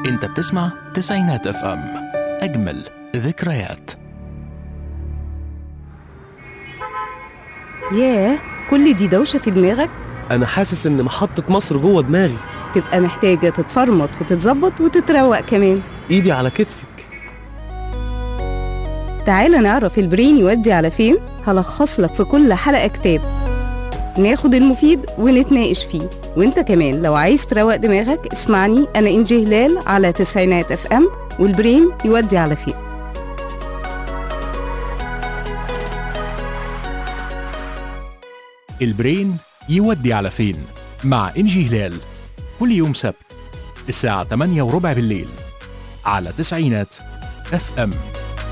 انت بتسمع تسعينات اف ام اجمل ذكريات ياه كل دي دوشة في دماغك انا حاسس ان محطة مصر جوه دماغي تبقى محتاجة تتفرمط وتتظبط وتتروق كمان ايدي على كتفك تعالى نعرف البرين يودي على فين هلخص لك في كل حلقة كتاب ناخد المفيد ونتناقش فيه وانت كمان لو عايز تروق دماغك اسمعني انا انجي هلال على تسعينات اف ام والبرين يودي على فين البرين يودي على فين مع انجي هلال كل يوم سبت الساعة 8 وربع بالليل على تسعينات اف ام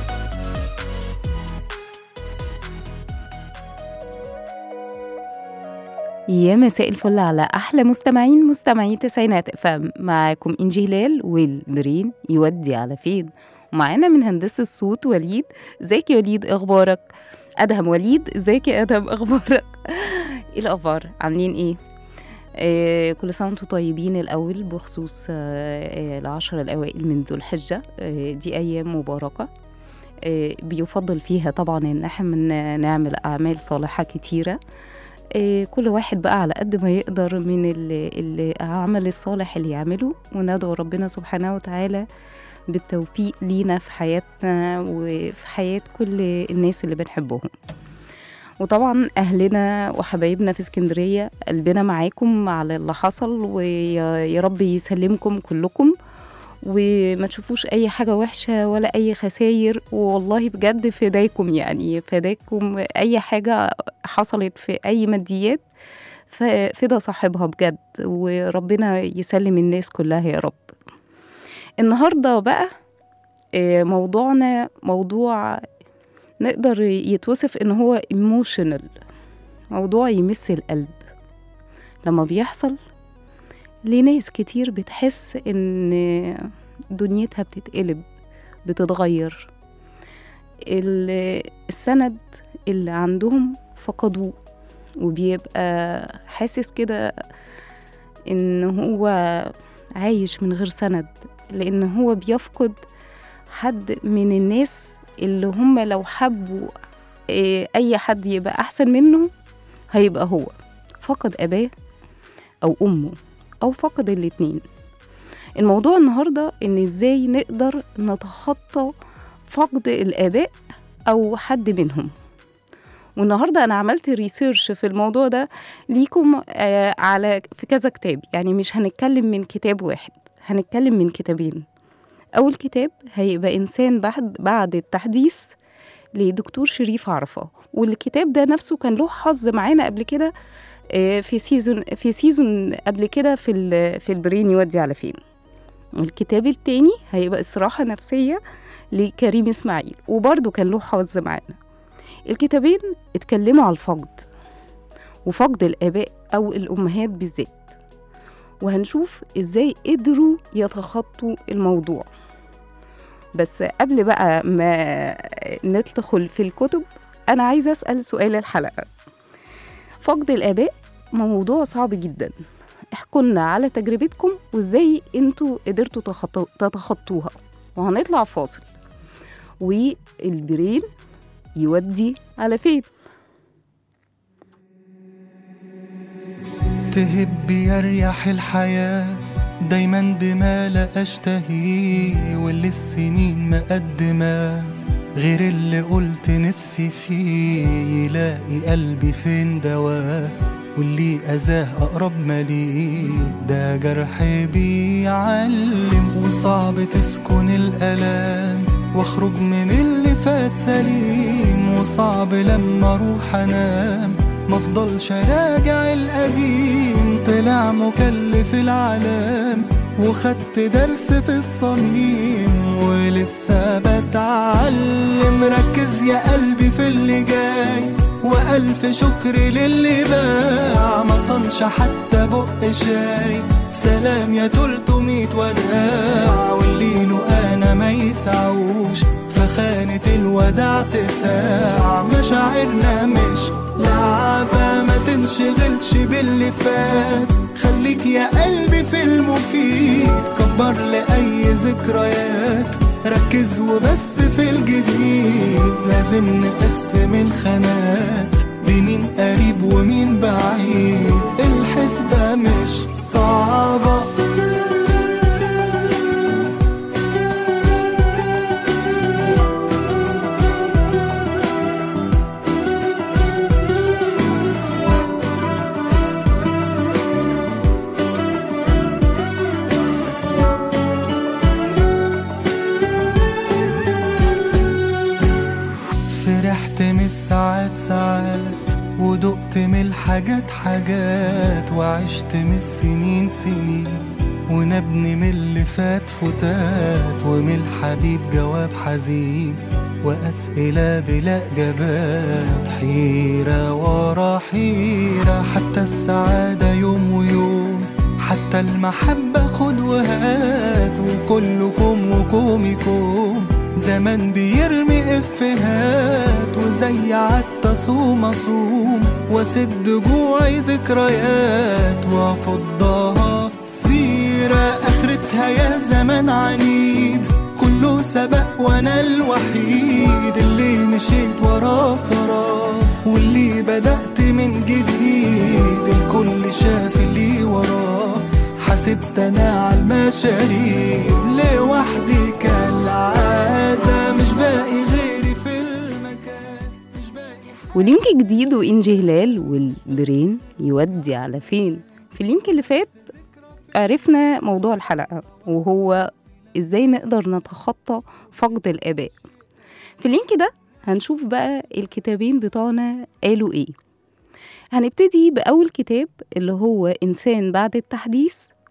يا مساء الفل على احلى مستمعين مستمعين تسعينات اف ام معاكم انجي هلال والبرين يودي على فين ومعانا من هندسه الصوت وليد ازيك يا وليد اخبارك ادهم وليد ازيك يا ادهم اخبارك ايه الاخبار عاملين ايه آه كل سنه وانتم طيبين الاول بخصوص آه آه العشر الاوائل من ذو الحجه آه دي ايام مباركه آه بيفضل فيها طبعا ان احنا نعمل اعمال صالحه كتيره آه، كل واحد بقى على قد ما يقدر من ال- العمل الصالح اللي يعمله وندعو ربنا سبحانه وتعالى بالتوفيق لينا في حياتنا وفي حياة كل الناس اللي بنحبهم وطبعا أهلنا وحبايبنا في اسكندرية قلبنا معاكم على اللي حصل ويا يا رب يسلمكم كلكم وما تشوفوش أي حاجة وحشة ولا أي خساير والله بجد فداكم يعني فداكم أي حاجة حصلت في أي ماديات ففدا صاحبها بجد وربنا يسلم الناس كلها يا رب النهاردة بقى آه، موضوعنا موضوع نقدر يتوصف ان هو ايموشنال موضوع يمس القلب لما بيحصل لناس كتير بتحس ان دنيتها بتتقلب بتتغير ال- السند اللي عندهم فقدوه وبيبقى حاسس كده ان هو عايش من غير سند لان هو بيفقد حد من الناس اللي هم لو حبوا إيه، اي حد يبقى احسن منه هيبقى هو فقد اباه او امه او فقد الاتنين الموضوع النهارده ان ازاي نقدر نتخطى فقد الاباء او حد منهم والنهارده انا عملت ريسيرش في الموضوع ده ليكم آه على في كذا كتاب يعني مش هنتكلم من كتاب واحد هنتكلم من كتابين اول كتاب هيبقى انسان بعد بعد التحديث لدكتور شريف عرفة والكتاب ده نفسه كان له حظ معانا قبل كده آه، في سيزون في سيزون قبل كده في ال- في البرين يودي على فين والكتاب التاني هيبقى استراحة نفسية لكريم إسماعيل وبرضه كان له حظ معانا الكتابين اتكلموا على الفقد وفقد الآباء أو الأمهات بالذات وهنشوف إزاي قدروا يتخطوا الموضوع بس قبل بقى ما ندخل في الكتب أنا عايزة أسأل سؤال الحلقة فقد الآباء موضوع صعب جدا احكوا لنا على تجربتكم وازاي انتوا قدرتوا تخطو- تتخطوها وهنطلع فاصل والبرين يودي على فين تهب يريح الحياة دايما بما لا أشتهيه واللي السنين مقدمة غير اللي قلت نفسي فيه يلاقي قلبي فين دواه واللي أذاه أقرب ما ليه ده جرح بيعلم وصعب تسكن الألام واخرج من اللي فات سليم وصعب لما اروح انام مفضلش راجع القديم طلع مكلف العالم وخدت درس في الصميم ولسه بتعلم ركز يا قلبي في اللي جاي وألف شكر للي باع ما صنش حتى بق شاي سلام يا تلتمية وداع واللي له أنا ما يسعوش فخانة الوداع تساع مشاعرنا مش لعبة ما تنشغلش باللي فات خليك يا قلبي في في المفيد كبر لأي ذكريات ركز وبس في الجديد لازم نقسم الخانات بمين قريب ومين بعيد الحسبة مش صعبة فرحت من الساعات ساعات ودقت من الحاجات حاجات وعشت من السنين سنين ونبني من اللي فات فتات ومن الحبيب جواب حزين وأسئلة بلا إجابات حيرة ورا حيرة حتى السعادة يوم ويوم حتى المحبة خد وهات وكلكم وكومكم زمان بيرمي افهات وزي عدت اصوم اصوم واسد جوعي ذكريات وافضها سيرة اخرتها يا زمان عنيد كله سبق وانا الوحيد اللي مشيت وراه سراه واللي بدأت من جديد الكل شاف اللي وراه حسبت انا على المشاريب لوحدي كالعادة مش باقي غيري في المكان مش باقي ولينك جديد وإنجي هلال والبرين يودي على فين في اللينك اللي فات عرفنا موضوع الحلقة وهو إزاي نقدر نتخطى فقد الآباء في اللينك ده هنشوف بقى الكتابين بتوعنا قالوا إيه هنبتدي بأول كتاب اللي هو إنسان بعد التحديث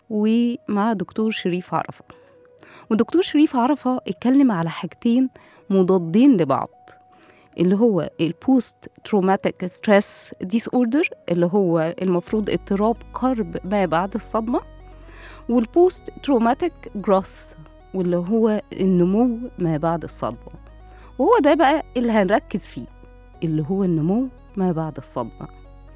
ومع دكتور شريف عرفة ودكتور شريف عرفة اتكلم على حاجتين مضادين لبعض اللي هو البوست تروماتيك ستريس ديس اوردر اللي هو المفروض اضطراب قرب ما بعد الصدمة والبوست تروماتيك جروس واللي هو النمو ما بعد الصدمة وهو ده بقى اللي هنركز فيه اللي هو النمو ما بعد الصدمة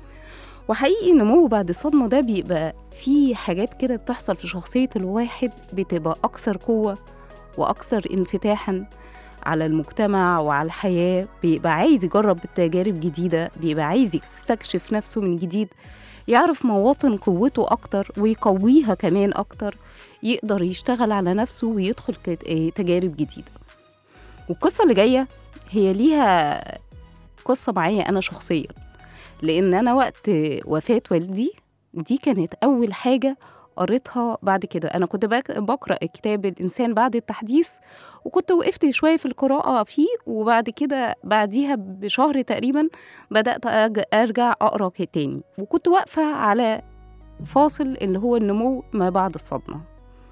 وحقيقي النمو بعد الصدمة ده بيبقى فيه حاجات كده بتحصل في شخصية الواحد بتبقى أكثر قوة وأكثر انفتاحا على المجتمع وعلى الحياة بيبقى عايز يجرب تجارب جديدة بيبقى عايز يستكشف نفسه من جديد يعرف مواطن قوته أكتر ويقويها كمان أكتر يقدر يشتغل على نفسه ويدخل كت- آه، تجارب جديدة والقصة اللي جاية هي ليها قصة معايا أنا شخصيا لأن أنا وقت وفاة والدي دي كانت أول حاجة قريتها بعد كده أنا كنت بك- بقرأ كتاب الإنسان بعد التحديث وكنت وقفت شوية في القراءة فيه وبعد كده بعديها بشهر تقريبا بدأت أج- أرجع أقرأ ك- تاني وكنت واقفة على فاصل اللي هو النمو ما بعد الصدمة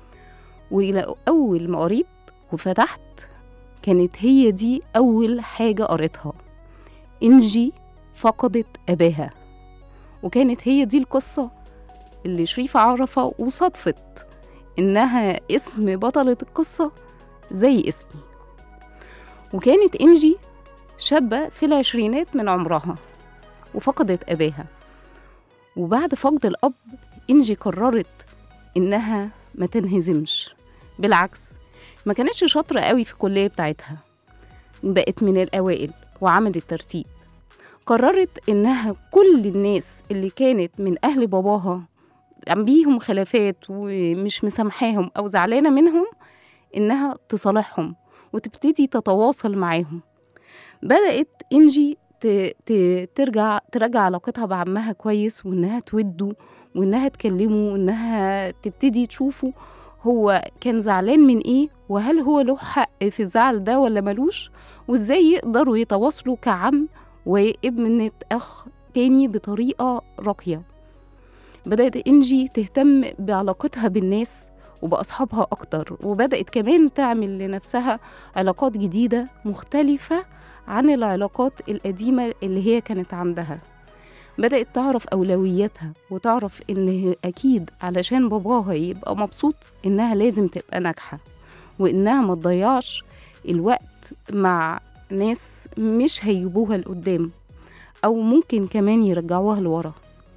وأول ما قريت وفتحت كانت هي دي أول حاجة قريتها إنجي فقدت أباها وكانت هي دي القصة اللي شريفة عرفة وصدفت إنها اسم بطلة القصة زي اسمي وكانت إنجي شابة في العشرينات من عمرها وفقدت أباها وبعد فقد الأب إنجي قررت إنها ما تنهزمش بالعكس ما كانتش شاطرة قوي في الكلية بتاعتها بقت من الأوائل وعملت ترتيب قررت إنها كل الناس اللي كانت من أهل باباها بيهم خلافات ومش مسامحاهم أو زعلانة منهم إنها تصالحهم وتبتدي تتواصل معاهم بدأت إنجي ت- ت- ترجع ترجع علاقتها بعمها كويس وإنها توده وإنها تكلمه وإنها تبتدي تشوفه هو كان زعلان من إيه وهل هو له حق في الزعل ده ولا ملوش وإزاي يقدروا يتواصلوا كعم وابنة أخ تاني بطريقة راقية بدأت إنجي تهتم بعلاقتها بالناس وبأصحابها أكتر وبدأت كمان تعمل لنفسها علاقات جديدة مختلفة عن العلاقات القديمة اللي هي كانت عندها بدأت تعرف أولوياتها وتعرف إن أكيد علشان باباها يبقى مبسوط إنها لازم تبقى ناجحة وإنها ما تضيعش الوقت مع ناس مش هيجيبوها لقدام أو ممكن كمان يرجعوها لورا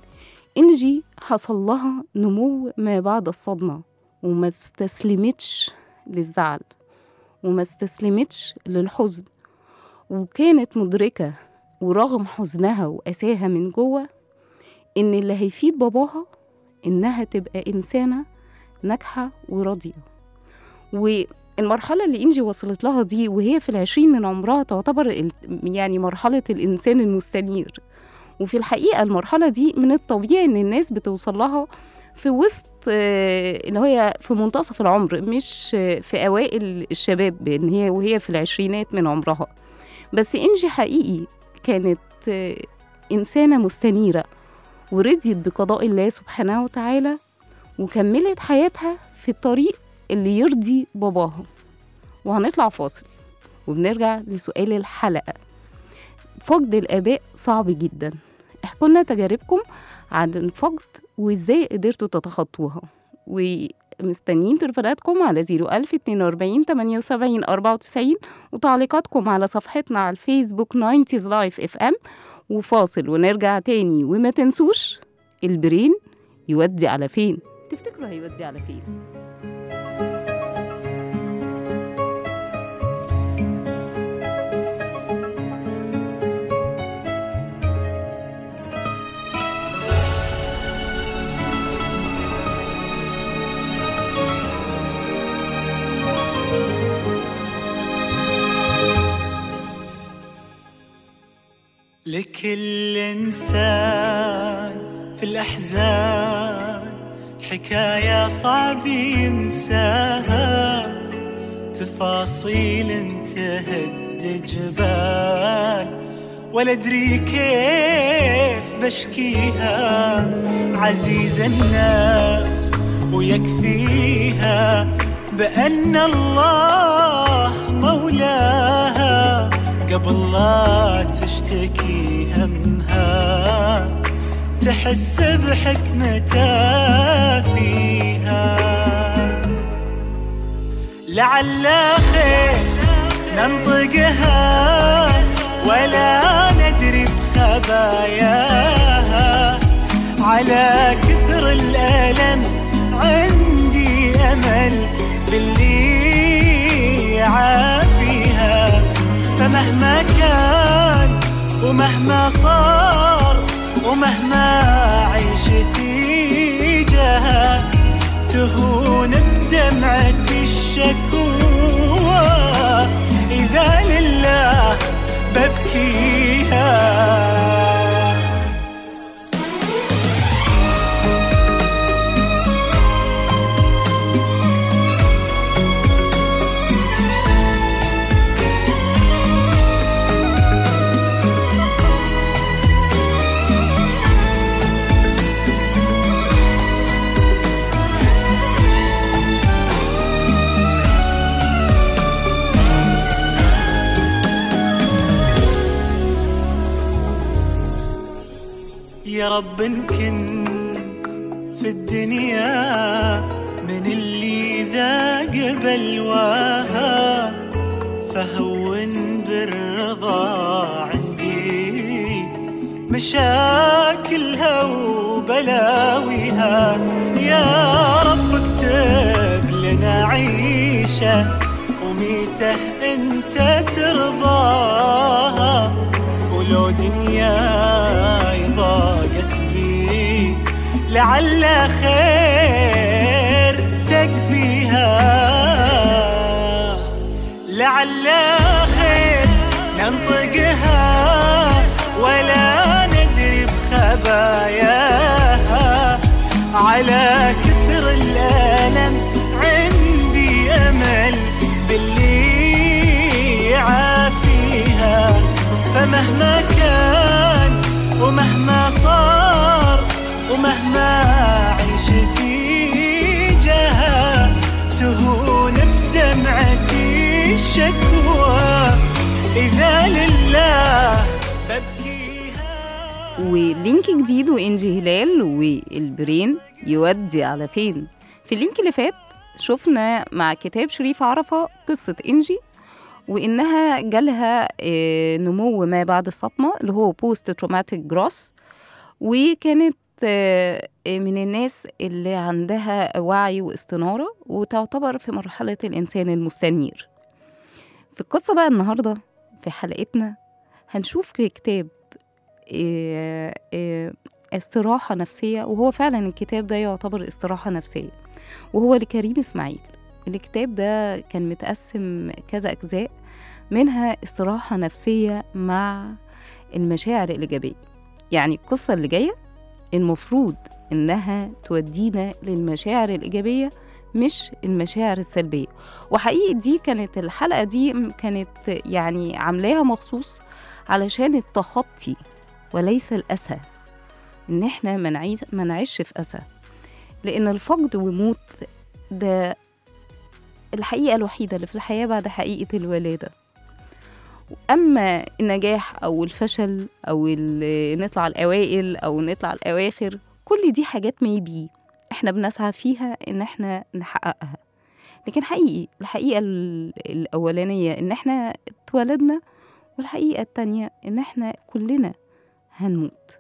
إنجي حصل لها نمو ما بعد الصدمة وما استسلمتش للزعل وما استسلمتش للحزن وكانت مدركة ورغم حزنها وأساها من جوه إن اللي هيفيد باباها إنها تبقى إنسانة ناجحة وراضية والمرحلة اللي إنجي وصلت لها دي وهي في العشرين من عمرها تعتبر ال- يعني مرحلة الإنسان المستنير وفي الحقيقة المرحلة دي من الطبيعي إن الناس بتوصل لها في وسط آه، اللي هي في منتصف العمر مش آه، في أوائل الشباب إن هي وهي في العشرينات من عمرها بس إنجي حقيقي كانت آه، إنسانة مستنيرة ورضيت بقضاء الله سبحانه وتعالى وكملت حياتها في الطريق اللي يرضي باباها وهنطلع فاصل وبنرجع لسؤال الحلقة فقد الآباء صعب جدا احكوا لنا تجاربكم عن الفقد وازاي قدرتوا تتخطوها ومستنيين تليفوناتكم على 01000 42 78 94 وتعليقاتكم على صفحتنا على الفيسبوك 90 لايف اف ام وفاصل ونرجع تاني وما تنسوش البرين يودي على فين تفتكروا هيودي على فين لكل إنسان في الأحزان حكاية صعب ينساها تفاصيل تهد جبال ولا أدري كيف بشكيها عزيز النفس ويكفيها بأن الله مولاها قبل لا تشتكي همها تحس بحكمته فيها لعل خير ننطقها ولا ندري بخباياها على كثر الألم عندي أمل باللي يعافيها فمهما كان ومهما صار ومهما عشتي جها تهون بدمعة الشكوى إذا لله ببكيها يا رب إن كنت في الدنيا من اللي ذاق بلواها فهون بالرضا عندي مشاكلها وبلاويها يا رب اكتب لنا عيشه وميته انت ترضاها ولو دنياي ضاقت بي لعل خير تكفيها لعل خير ننطقها ولا ندري بخباياها على كثر الألم عندي أمل باللي يعافيها فمهما كان ومهما صار ومهما عشتي جها تهون بدمعتي الشكوى إذا لله ببكيها ولينك جديد وإنجي هلال والبرين يودي على فين في اللينك اللي فات شفنا مع كتاب شريف عرفة قصة إنجي وإنها جالها آه، نمو ما بعد الصدمة اللي هو بوست تروماتيك جروس وكانت آه، من الناس اللي عندها وعي واستنارة وتعتبر في مرحلة الإنسان المستنير في القصة بقى النهاردة في حلقتنا هنشوف في كتاب آه، آه، استراحة نفسية وهو فعلا الكتاب ده يعتبر استراحة نفسية وهو لكريم إسماعيل الكتاب ده كان متقسم كذا أجزاء منها استراحة نفسية مع المشاعر الإيجابية يعني القصة اللي جاية المفروض إنها تودينا للمشاعر الإيجابية مش المشاعر السلبية وحقيقي دي كانت الحلقة دي كانت يعني عاملاها مخصوص علشان التخطي وليس الأسى إن إحنا ما نعيش ما نعيش في أسى لأن الفقد وموت ده الحقيقة الوحيدة اللي في الحياة بعد حقيقة الولادة أما النجاح أو الفشل أو ال- نطلع الأوائل أو نطلع الأواخر كل دي حاجات ميبي إحنا بنسعى فيها إن إحنا نحققها لكن حقيقي الحقيقة ال- الأولانية إن إحنا اتولدنا والحقيقة التانية إن إحنا كلنا هنموت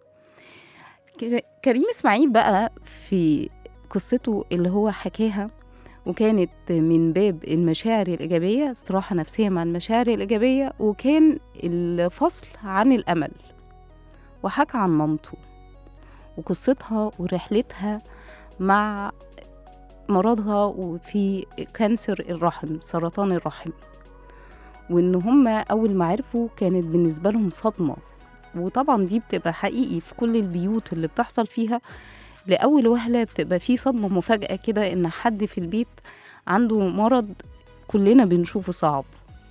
ك- كريم إسماعيل بقى في قصته اللي هو حكاها وكانت من باب المشاعر الإيجابية استراحة نفسية مع المشاعر الإيجابية وكان الفصل عن الأمل وحكى عن مامته وقصتها ورحلتها مع مرضها وفي كانسر الرحم سرطان الرحم وإن هما أول ما عرفوا كانت بالنسبة لهم صدمة وطبعا دي بتبقى حقيقي في كل البيوت اللي بتحصل فيها لأول وهلة بتبقى في صدمة مفاجأة كده إن حد في البيت عنده مرض كلنا بنشوفه صعب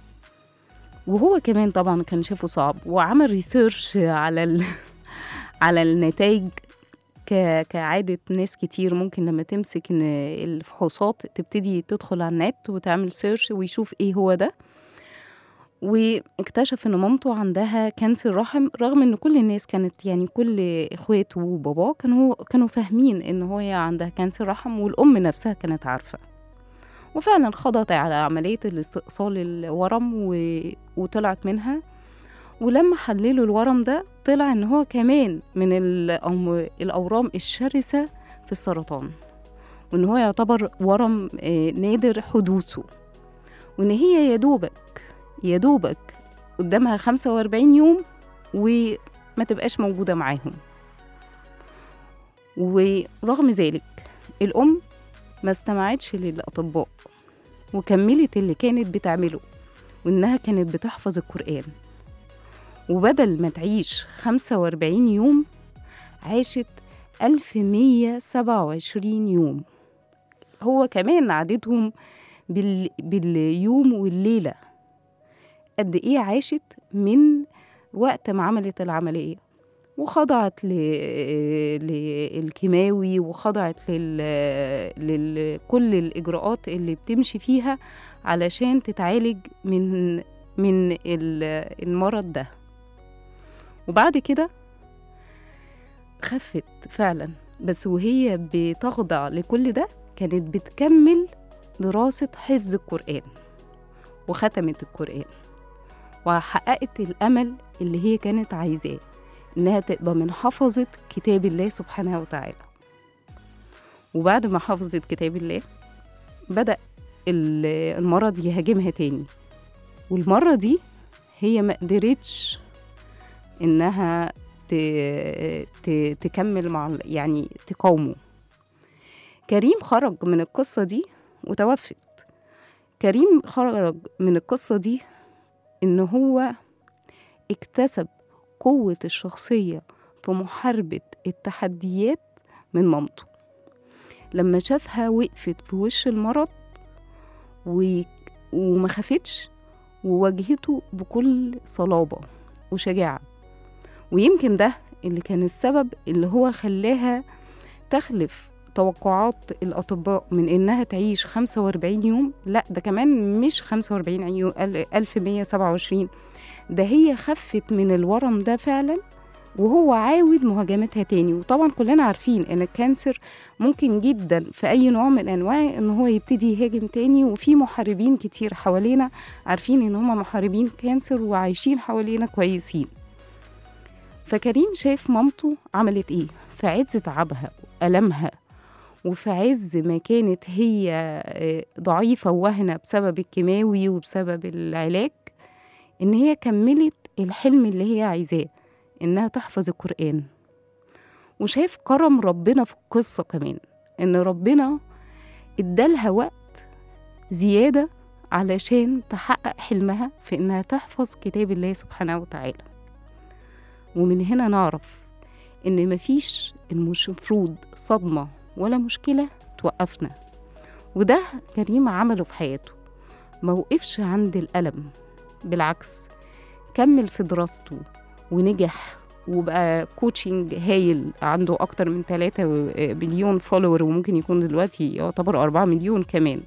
وهو كمان طبعا كان شافه صعب وعمل ريسيرش على ال... على النتائج ك... كعادة ناس كتير ممكن لما تمسك إن الفحوصات تبتدي تدخل على النت وتعمل سيرش ويشوف ايه هو ده واكتشف ان مامته عندها كانسر رحم رغم ان كل الناس كانت يعني كل اخواته وباباه كانوا كانوا فاهمين ان هي عندها كانسر رحم والام نفسها كانت عارفه وفعلا خضعت على عمليه الاستئصال الورم و... وطلعت منها ولما حللوا الورم ده طلع ان هو كمان من الأم... الاورام الشرسه في السرطان وان هو يعتبر ورم آه، نادر حدوثه وان هي يا دوبك يا دوبك قدامها 45 يوم وما تبقاش موجودة معاهم ورغم ذلك الأم ما استمعتش للأطباء وكملت اللي كانت بتعمله وإنها كانت بتحفظ القرآن وبدل ما تعيش 45 يوم عاشت 1127 يوم هو كمان عددهم بال... باليوم والليلة قد إيه عاشت من وقت ما عملت العملية وخضعت ل... للكيماوي وخضعت لل... لكل الإجراءات اللي بتمشي فيها علشان تتعالج من من ال- المرض ده وبعد كده خفت فعلا بس وهي بتخضع لكل ده كانت بتكمل دراسة حفظ القرآن وختمت القرآن وحققت الأمل اللي هي كانت عايزاه إنها تبقى من حفظة كتاب الله سبحانه وتعالى وبعد ما حفظت كتاب الله بدأ ال- المرض يهاجمها تاني والمرة دي هي ما قدرتش إنها ت... ت... تكمل مع ال- يعني تقاومه كريم خرج من القصة دي وتوفت كريم خرج من القصة دي إن هو اكتسب قوة الشخصية في محاربة التحديات من مامته لما شافها وقفت في وش المرض و... وما خافتش وواجهته بكل صلابة وشجاعة ويمكن ده اللي كان السبب اللي هو خلاها تخلف توقعات الأطباء من إنها تعيش 45 يوم لا ده كمان مش 45 يوم 1127 ده هي خفت من الورم ده فعلا وهو عاود مهاجمتها تاني وطبعا كلنا عارفين ان الكانسر ممكن جدا في اي نوع من انواع ان هو يبتدي يهاجم تاني وفي محاربين كتير حوالينا عارفين ان هم محاربين كانسر وعايشين حوالينا كويسين فكريم شاف مامته عملت ايه في عز تعبها وألمها وفي عز ما كانت هي آه، ضعيفة ووهنة بسبب الكيماوي وبسبب العلاج إن هي كملت الحلم اللي هي عايزاه إنها تحفظ القرآن وشاف كرم ربنا في القصة كمان إن ربنا ادالها وقت زيادة علشان تحقق حلمها في إنها تحفظ كتاب الله سبحانه وتعالى ومن هنا نعرف إن مفيش المفروض صدمة ولا مشكلة توقفنا وده كريم عمله في حياته ما وقفش عند الألم بالعكس كمل في دراسته ونجح وبقى كوتشنج هايل عنده أكتر من 3 مليون فولور وممكن يكون دلوقتي يعتبر 4 مليون كمان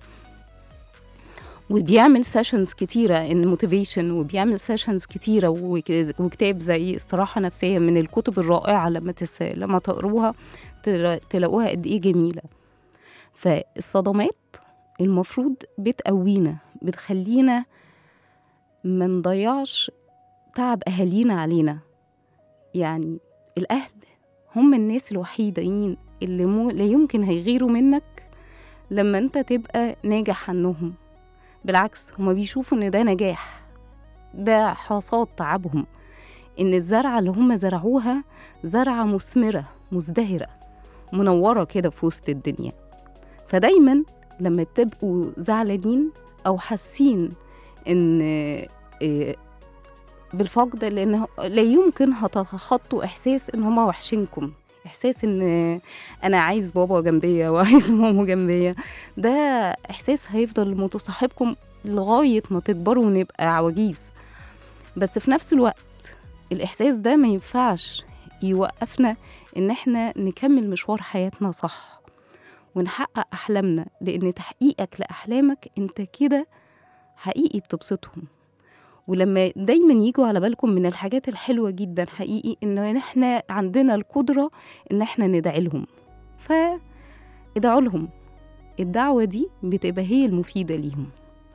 وبيعمل سيشنز كتيرة ان موتيفيشن وبيعمل سيشنز كتيرة وك- وكتاب زي استراحة نفسية من الكتب الرائعة لما تس... لما تقروها تلا- تلاقوها قد ايه جميلة فالصدمات المفروض بتقوينا بتخلينا ما نضيعش تعب أهالينا علينا يعني الأهل هم الناس الوحيدين اللي مو لا يمكن هيغيروا منك لما انت تبقى ناجح عنهم بالعكس هما بيشوفوا ان ده نجاح ده حصاد تعبهم ان الزرعة اللي هما زرعوها زرعة مثمرة مزدهرة منورة كده في وسط الدنيا فدايما لما تبقوا زعلانين او حاسين ان إيه، بالفقد لان لا يمكن هتتخطوا احساس ان هما وحشينكم احساس ان انا عايز بابا جنبيا وعايز ماما جنبيا ده احساس هيفضل متصاحبكم لغايه ما تكبروا ونبقى عواجيز بس في نفس الوقت الاحساس ده ما ينفعش يوقفنا ان احنا نكمل مشوار حياتنا صح ونحقق احلامنا لان تحقيقك لاحلامك انت كده حقيقي بتبسطهم ولما دايما يجوا على بالكم من الحاجات الحلوة جدا حقيقي ان احنا عندنا القدرة ان احنا ندعي لهم فادعوا لهم الدعوة دي بتبقى هي المفيدة ليهم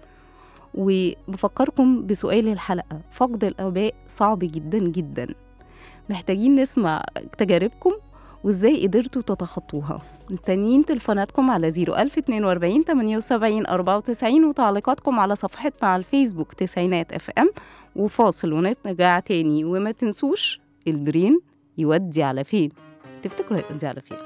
وبفكركم بسؤال الحلقة فقد الآباء صعب جدا جدا محتاجين نسمع تجاربكم وازاي قدرتوا تتخطوها مستنيين تليفوناتكم على 01042 78 94 وتعليقاتكم على صفحتنا على الفيسبوك تسعينات اف ام وفاصل ونرجع تاني وما تنسوش البرين يودي على فين تفتكروا هيودي على فين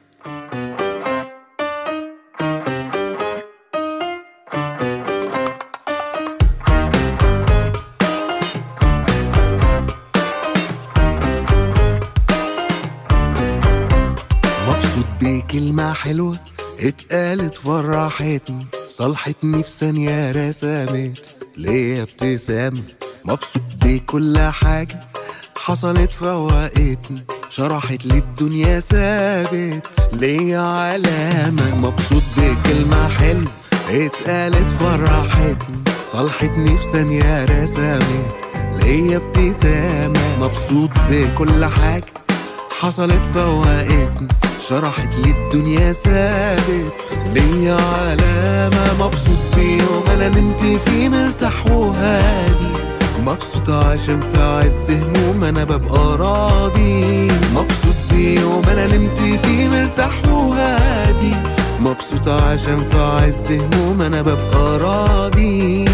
مبسوط بكلمة حلوة اتقالت فرحتني صلحتني في ثانية رسمت ليا ابتسامة مبسوط بكل حاجة حصلت فوقتني شرحت لي الدنيا ثابت ليا علامة مبسوط بكلمة حلوة اتقالت فرحتني صلحتني في ثانية رسمت ليا ابتسامة مبسوط بكل حاجة حصلت فوقتني شرحت لي الدنيا ثابت ليا علامة مبسوط بيوم أنا نمت فيه مرتاح وهادي مبسوط عشان في عز هموم أنا ببقى راضي مبسوط بيوم أنا نمت فيه مرتاح وهادي مبسوط عشان في عز هموم أنا ببقى راضي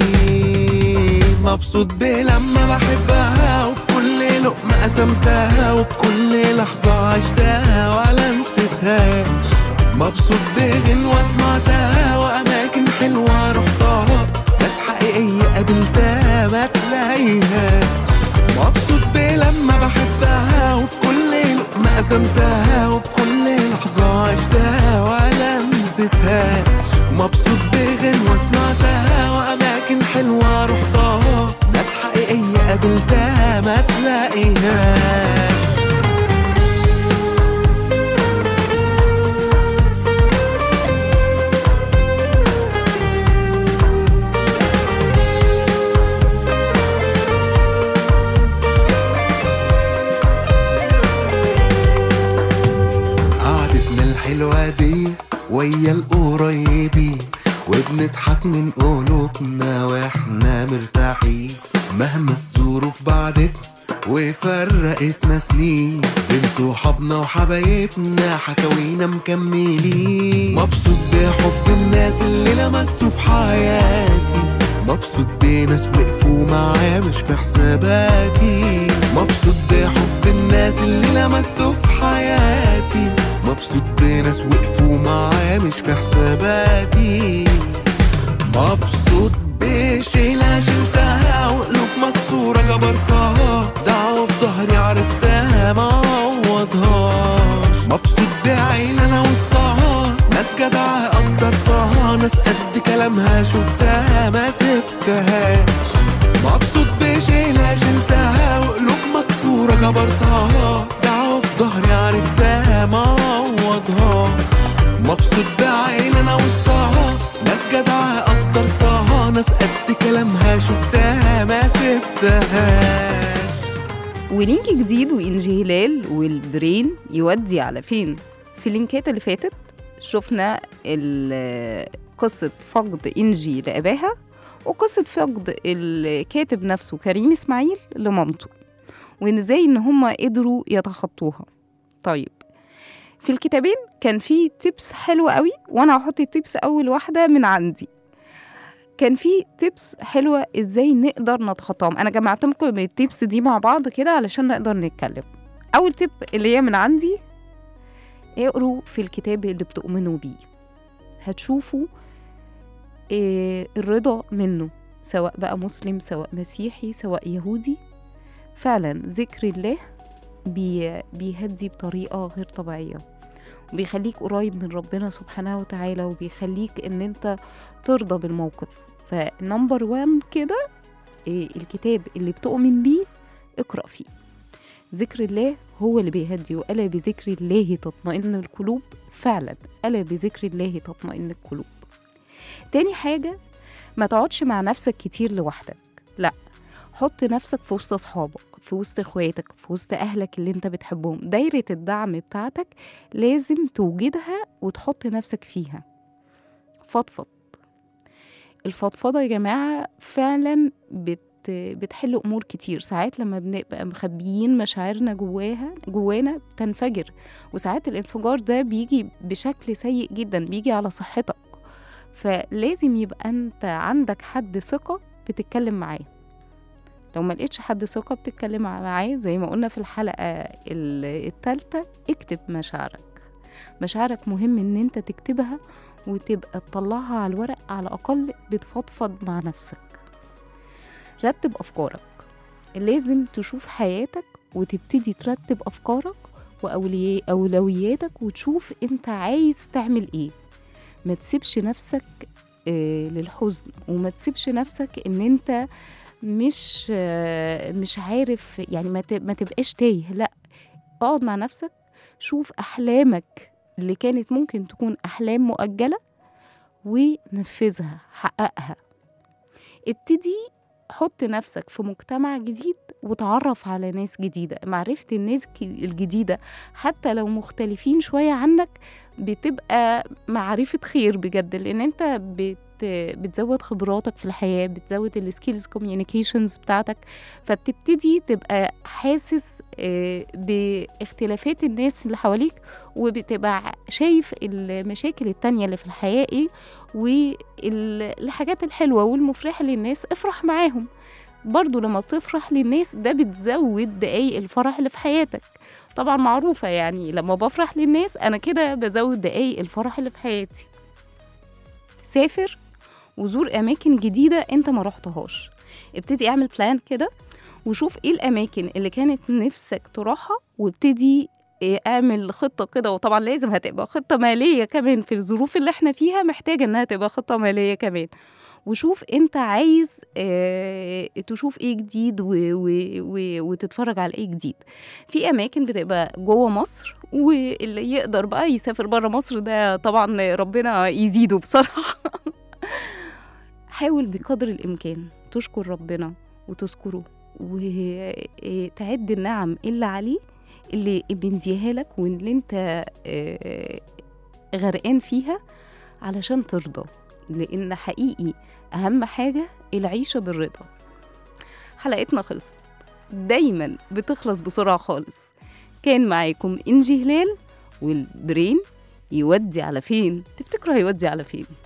مبسوط بلما بحبها وبكل لقمة قسمتها وبكل لحظة عشتها ولا نسيتهاش مبسوط بغنوة سمعتها وأماكن حلوة رحتها ناس حقيقية قابلتها ما تلاقيهاش مبسوط بلما بحبها وبكل لقمة قسمتها وبكل لحظة عشتها ولا نسيتهاش مبسوط بغنوة سمعتها وأماكن حلوة رحتها ناس حقيقية قابلتها ما تلاقيهاش قعدتنا الحلوة دي ويا القريبين وبنضحك من قلوبنا واحنا مرتاحين مهما الظروف بعدتنا وفرقتنا سنين بين صحابنا وحبايبنا حكاوينا مكملين مبسوط بحب الناس اللي لمسته في حياتي مبسوط بناس وقفوا معايا مش في حساباتي مبسوط بحب الناس اللي لمسته في حياتي مبسوط بناس وقفوا معايا مش في حساباتي مبسوط بشيلة شلتها وقلوب مكسورة جبرتها دعوة في ظهري عرفتها ما عوضهاش مبسوط بعين انا وسطها ناس جدعة قدرتها ناس قد كلامها شفتها ما سبتهاش مبسوط بشيلة شلتها وقلوب مكسورة جبرتها دعوة في ظهري عرفتها ما عوضهاش مبسوط بعين انا وسطها ناس جدعة قدرتها ناس قد كلامها شفتها ما سبتهاش ولينك جديد وإنجي هلال والبرين يودي على فين في اللينكات اللي فاتت شفنا ال- قصة فقد إنجي لأباها وقصة فقد الكاتب نفسه كريم إسماعيل لمامته وإن إزاي إن هما قدروا يتخطوها طيب في الكتابين كان في تيبس حلوة قوي وأنا هحط التيبس أول واحدة من عندي كان في تيبس حلوة ازاي نقدر نتخطاهم انا جمعت لكم التيبس دي مع بعض كده علشان نقدر نتكلم اول تيب اللي هي من عندي اقروا في الكتاب اللي بتؤمنوا بيه هتشوفوا إيه الرضا منه سواء بقى مسلم سواء مسيحي سواء يهودي فعلا ذكر الله بي بيهدي بطريقة غير طبيعية وبيخليك قريب من ربنا سبحانه وتعالى وبيخليك ان انت ترضى بالموقف فنمبر وان كده إيه الكتاب اللي بتؤمن بيه اقرأ فيه ذكر الله هو اللي بيهدي وألا بذكر الله تطمئن القلوب فعلا ألا بذكر الله تطمئن القلوب تاني حاجة ما تقعدش مع نفسك كتير لوحدك لا حط نفسك في وسط أصحابك في وسط إخواتك في وسط أهلك اللي أنت بتحبهم دايرة الدعم بتاعتك لازم توجدها وتحط نفسك فيها فضفض الفضفضة يا جماعة فعلا بت بتحل أمور كتير ساعات لما بنبقى مخبيين مشاعرنا جواها جوانا بتنفجر وساعات الانفجار ده بيجي بشكل سيء جدا بيجي على صحتك فلازم يبقى انت عندك حد ثقة بتتكلم معاه لو ما لقيتش حد ثقة بتتكلم معاه زي ما قلنا في الحلقة ال- التالتة اكتب مشاعرك مشاعرك مهم ان انت تكتبها وتبقى تطلعها على الورق على الأقل بتفضفض مع نفسك رتب أفكارك لازم تشوف حياتك وتبتدي ترتب أفكارك وأولوياتك وتشوف أنت عايز تعمل إيه ما تسيبش نفسك آه، للحزن وما تسيبش نفسك ان انت مش آه، مش عارف يعني ما ت- ما تبقاش تايه لا اقعد مع نفسك شوف احلامك اللي كانت ممكن تكون احلام مؤجله ونفذها حققها ابتدي حط نفسك في مجتمع جديد وتعرف على ناس جديدة معرفة الناس ك- الجديدة حتى لو مختلفين شوية عنك بتبقى معرفة خير بجد لأن أنت بت بتزود خبراتك في الحياة بتزود السكيلز كوميونيكيشنز بتاعتك فبتبتدي تبقى حاسس آه، باختلافات الناس اللي حواليك وبتبقى شايف المشاكل التانية اللي في الحياة ايه والحاجات الحلوة والمفرحة للناس افرح معاهم برضو لما بتفرح للناس ده بتزود دقايق الفرح اللي في حياتك طبعا معروفة يعني لما بفرح للناس أنا كده بزود دقايق الفرح اللي في حياتي سافر وزور أماكن جديدة أنت ما رحتهاش ابتدي اعمل بلان كده وشوف ايه الأماكن اللي كانت نفسك تروحها وابتدي إيه، اعمل خطة كده وطبعا لازم هتبقى خطة مالية كمان في الظروف اللي احنا فيها محتاجة انها تبقى خطة مالية كمان وشوف انت عايز اه تشوف ايه جديد و و و وتتفرج على ايه جديد في اماكن بتبقى جوه مصر واللي يقدر بقى يسافر بره مصر ده طبعا ربنا يزيده بصراحة حاول بقدر الامكان تشكر ربنا وتذكره وتعد النعم اللي عليه اللي بنديها لك واللي انت آه، غرقان فيها علشان ترضى لان حقيقي اهم حاجه العيشه بالرضا حلقتنا خلصت دايما بتخلص بسرعة خالص كان معاكم إنجي هلال والبرين يودي على فين تفتكروا هيودي على فين